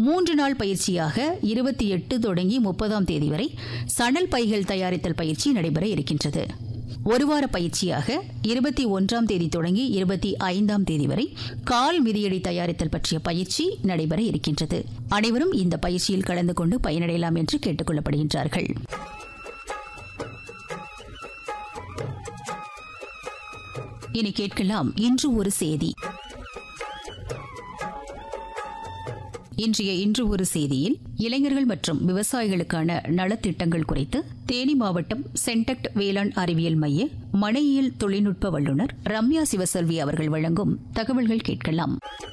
மூன்று நாள் பயிற்சியாக இருபத்தி எட்டு தொடங்கி முப்பதாம் தேதி வரை சணல் பைகள் தயாரித்தல் பயிற்சி நடைபெற இருக்கின்றது ஒரு வார பயிற்சியாக இருபத்தி ஒன்றாம் தேதி தொடங்கி இருபத்தி ஐந்தாம் தேதி வரை கால் மிதியடி தயாரித்தல் பற்றிய பயிற்சி நடைபெற இருக்கின்றது அனைவரும் இந்த பயிற்சியில் கலந்து கொண்டு பயனடையலாம் என்று கேட்டுக் கொள்ளப்படுகின்றார்கள் இனி கேட்கலாம் இன்று ஒரு செய்தி இன்றைய இன்று ஒரு செய்தியில் இளைஞர்கள் மற்றும் விவசாயிகளுக்கான நலத்திட்டங்கள் குறித்து தேனி மாவட்டம் சென்டக்ட் வேளாண் அறிவியல் மைய மனையியல் தொழில்நுட்ப வல்லுநர் ரம்யா சிவசெல்வி அவர்கள் வழங்கும் தகவல்கள் கேட்கலாம்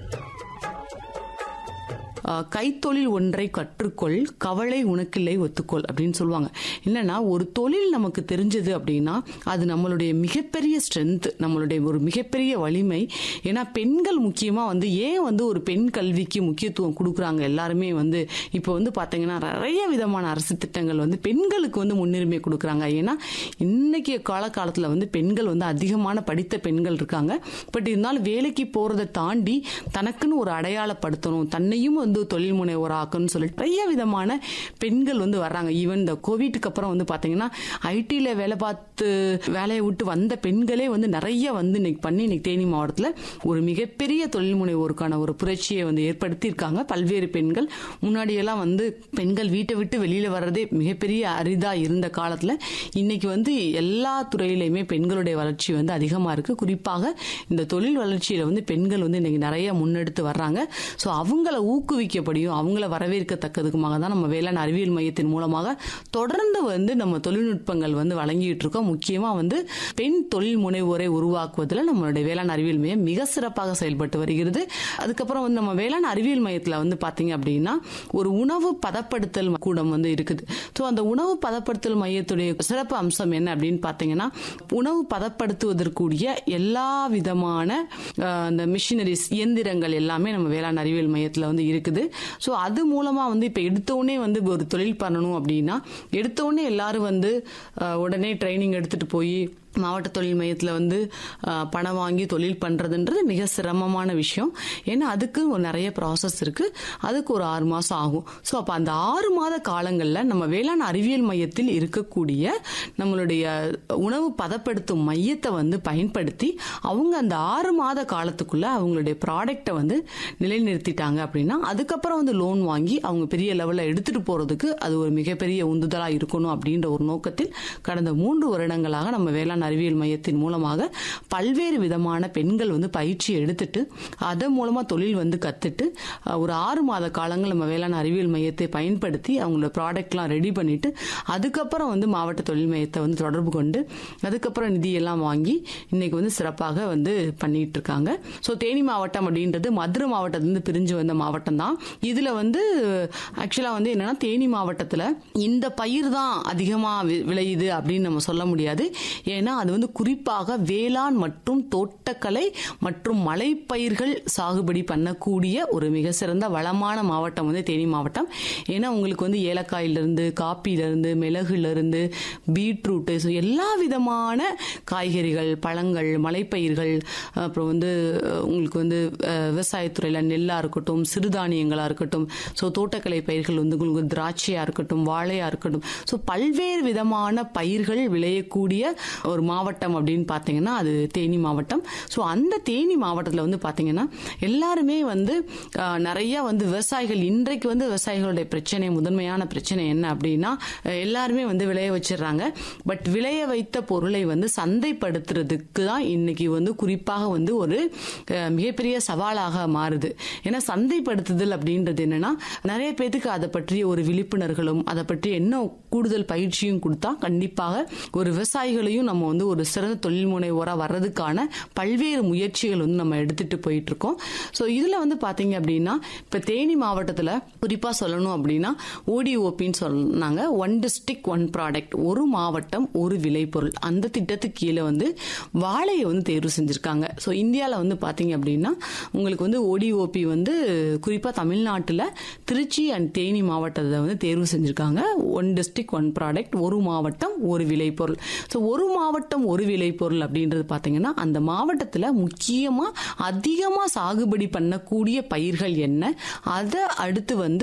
ஆஹ் கைத்தொழில் ஒன்றை கற்றுக்கொள் கவலை உனக்கில்லை ஒத்துக்கொள் அப்படின்னு சொல்லுவாங்க என்னன்னா ஒரு தொழில் நமக்கு தெரிஞ்சது அப்படின்னா அது நம்மளுடைய மிகப்பெரிய ஸ்ட்ரென்த் நம்மளுடைய ஒரு மிகப்பெரிய வலிமை ஏன்னா பெண்கள் முக்கியமாக வந்து ஏன் வந்து ஒரு பெண் கல்விக்கு முக்கியத்துவம் கொடுக்குறாங்க எல்லாருமே வந்து இப்போ வந்து பார்த்தீங்கன்னா நிறைய விதமான அரசு திட்டங்கள் வந்து பெண்களுக்கு வந்து முன்னுரிமை கொடுக்குறாங்க ஏன்னா இன்னைக்கு காலகாலத்தில் வந்து பெண்கள் வந்து அதிகமான படித்த பெண்கள் இருக்காங்க பட் இருந்தாலும் வேலைக்கு போகிறத தாண்டி தனக்குன்னு ஒரு அடையாளப்படுத்தணும் தன்னையும் வந்து தொழில் முனைவோராக்கணும்னு சொல்லிட்டு நிறைய விதமான பெண்கள் வந்து வர்றாங்க ஈவன் இந்த கோவிட்டுக்கு அப்புறம் வந்து பார்த்தீங்கன்னா ஐடியில் வேலை பார்த்து வேலையை விட்டு வந்த பெண்களே வந்து நிறைய வந்து இன்னைக்கு பண்ணி இன்னைக்கு தேனி மாவட்டத்தில் ஒரு மிகப்பெரிய தொழில் முனைவோருக்கான ஒரு புரட்சியை வந்து ஏற்படுத்தியிருக்காங்க பல்வேறு பெண்கள் முன்னாடியெல்லாம் வந்து பெண்கள் வீட்டை விட்டு வெளியில் வர்றதே மிகப்பெரிய அரிதாக இருந்த காலத்தில் இன்னைக்கு வந்து எல்லா துறையிலையுமே பெண்களுடைய வளர்ச்சி வந்து அதிகமாக இருக்குது குறிப்பாக இந்த தொழில் வளர்ச்சியில் வந்து பெண்கள் வந்து இன்னைக்கு நிறைய முன்னெடுத்து வர்றாங்க ஸோ அவங்கள ஊக்குவிக்கப்படியும் அவங்கள வரவேற்கத்தக்கதுக்குமாக தான் நம்ம வேளாண் அறிவியல் மையத்தின் மூலமாக தொடர்ந்து வந்து நம்ம தொழில்நுட்பங்கள் வந்து வழங்கிட்டு இருக்கோம் முக்கியமாக வந்து பெண் தொழில் முனைவோரை உருவாக்குவதில் நம்மளுடைய வேளாண் அறிவியல் மையம் மிக சிறப்பாக செயல்பட்டு வருகிறது அதுக்கப்புறம் வந்து நம்ம வேளாண் அறிவியல் மையத்தில் வந்து பார்த்தீங்க அப்படின்னா ஒரு உணவு பதப்படுத்தல் கூடம் வந்து இருக்குது ஸோ அந்த உணவு பதப்படுத்தல் மையத்துடைய சிறப்பு அம்சம் என்ன அப்படின்னு பார்த்தீங்கன்னா உணவு பதப்படுத்துவதற்குரிய எல்லா விதமான அஹ், அந்த மிஷினரிஸ் இயந்திரங்கள் எல்லாமே நம்ம வேளாண் அறிவியல் மையத்தில் வந்து இருக்குது ஸோ அது மூலமாக வந்து இப்போ எடுத்தோடனே வந்து ஒரு தொழில் பண்ணணும் அப்படின்னா எடுத்தோடனே எல்லாரும் வந்து அஹ், உடனே ட்ரைனிங் எடுத்துட்டு போய் மாவட்ட தொழில் மையத்தில் வந்து அஹ், பணம் வாங்கி தொழில் பண்ணுறதுன்றது மிக சிரமமான விஷயம் ஏன்னா அதுக்கு ஒரு நிறைய ப்ராசஸ் இருக்குது அதுக்கு ஒரு ஆறு மாதம் ஆகும் ஸோ அப்போ அந்த ஆறு மாத காலங்களில் நம்ம வேளாண் அறிவியல் மையத்தில் இருக்கக்கூடிய நம்மளுடைய உணவு பதப்படுத்தும் மையத்தை வந்து பயன்படுத்தி அவங்க அந்த ஆறு மாத காலத்துக்குள்ள அவங்களுடைய ப்ராடக்டை வந்து நிலைநிறுத்திட்டாங்க அப்படின்னா அதுக்கப்புறம் வந்து லோன் வாங்கி அவங்க பெரிய லெவலில் எடுத்துட்டு போறதுக்கு அது ஒரு மிகப்பெரிய உந்துதலாக இருக்கணும் அப்படின்ற ஒரு நோக்கத்தில் கடந்த மூன்று வருடங்களாக நம்ம வேளாண் அறிவியல் மையத்தின் மூலமாக பல்வேறு விதமான பெண்கள் வந்து பயிற்சி எடுத்துட்டு அதன் மூலமா தொழில் வந்து கத்துட்டு அஹ், ஒரு ஆறு மாத காலங்கள் நம்ம வேளாண் அறிவியல் மையத்தை பயன்படுத்தி அவங்களோட ப்ராடக்ட்லாம் ரெடி பண்ணிட்டு அதுக்கப்புறம் வந்து மாவட்ட தொழில் மையத்தை வந்து தொடர்பு கொண்டு அதுக்கப்புறம் நிதியெல்லாம் வாங்கி இன்னைக்கு வந்து சிறப்பாக வந்து பண்ணிட்டு இருக்காங்க ஸோ தேனி மாவட்டம் அப்படின்றது மதுரை மாவட்டத்திலிருந்து பிரிஞ்சு வந்த மாவட்டம் தான் இதுல வந்து ஆக்சுவலா வந்து என்னன்னா தேனி மாவட்டத்துல இந்த பயிர் தான் அதிகமா வி- விளையுது அப்படின்னு நம்ம சொல்ல முடியாது ஏன்னா அது வந்து குறிப்பாக வேளாண் மற்றும் தோட்டக்கலை மற்றும் மலைப்பயிர்கள் சாகுபடி பண்ணக்கூடிய ஒரு மிக சிறந்த வளமான மாவட்டம் வந்து தேனி மாவட்டம் ஏன்னா உங்களுக்கு வந்து ஏலக்காயிலிருந்து காப்பியிலிருந்து மிளகுலேருந்து பீட்ரூட்டு ஸோ எல்லா விதமான காய்கறிகள் பழங்கள் மலைப்பயிர்கள் அப்புறம் வந்து அஹ், உங்களுக்கு வந்து அஹ், விவசாயத்துறையில் நெல்லாக இருக்கட்டும் சிறுதானியங்களாக இருக்கட்டும் ஸோ தோட்டக்கலை பயிர்கள் வந்து உங்களுக்கு திராட்சையாக இருக்கட்டும் வாழையாக இருக்கட்டும் ஸோ பல்வேறு விதமான பயிர்கள் விளையக்கூடிய ஒரு மாவட்டம் அப்படின்னு பார்த்தீங்கன்னா அது தேனி மாவட்டம் ஸோ அந்த தேனி மாவட்டத்தில் வந்து பார்த்தீங்கன்னா எல்லாருமே வந்து அஹ், நிறைய வந்து விவசாயிகள் இன்றைக்கு வந்து விவசாயிகளுடைய பிரச்சனை முதன்மையான பிரச்சனை என்ன அப்படின்னா அஹ், எல்லாருமே வந்து விளைய வச்சிடுறாங்க பட் விளைய வைத்த பொருளை வந்து சந்தைப்படுத்துறதுக்கு தான் இன்னைக்கு வந்து குறிப்பாக வந்து ஒரு அஹ், மிகப்பெரிய சவாலாக மாறுது ஏன்னா சந்தைப்படுத்துதல் அப்படின்றது என்னன்னா நிறைய பேத்துக்கு அதை பற்றிய ஒரு விழிப்புணர்களும் அதை பற்றி என்ன கூடுதல் பயிற்சியும் கொடுத்தா கண்டிப்பாக ஒரு விவசாயிகளையும் நம்ம வந்து ஒரு சிறந்த தொழில் முனைவோராக வர்றதுக்கான பல்வேறு முயற்சிகள் வந்து நம்ம எடுத்துட்டு போயிட்டு இருக்கோம் ஸோ இதுல வந்து பாத்தீங்க அப்படின்னா இப்ப தேனி மாவட்டத்துல குறிப்பா சொல்லணும் அப்படின்னா ஓடிஓபின்னு சொன்னாங்க ஒன் டிஸ்ட்ரிக்ட் ஒன் ப்ராடக்ட் ஒரு மாவட்டம் ஒரு விளைபொருள் அந்த திட்டத்துக்கு கீழே வந்து வாழையை வந்து தேர்வு செஞ்சிருக்காங்க ஸோ இந்தியாவில் வந்து பாத்தீங்க அப்படின்னா உங்களுக்கு வந்து ஓடிஓபி வந்து குறிப்பா தமிழ்நாட்டில் திருச்சி அண்ட் தேனி மாவட்டத்தை வந்து தேர்வு செஞ்சிருக்காங்க ஒன் டிஸ்ட்ரிக்ட் ஒன் ப்ராடக்ட் ஒரு மாவட்டம் ஒரு விளைபொருள் ஸோ ஒரு மாவட்டம் ஒரு விளைபொருள் அப்படின்றது பார்த்தீங்கன்னா அந்த மாவட்டத்தில் முக்கியமாக அதிகமாக சாகுபடி பண்ணக்கூடிய பயிர்கள் என்ன அதை அடுத்து வந்து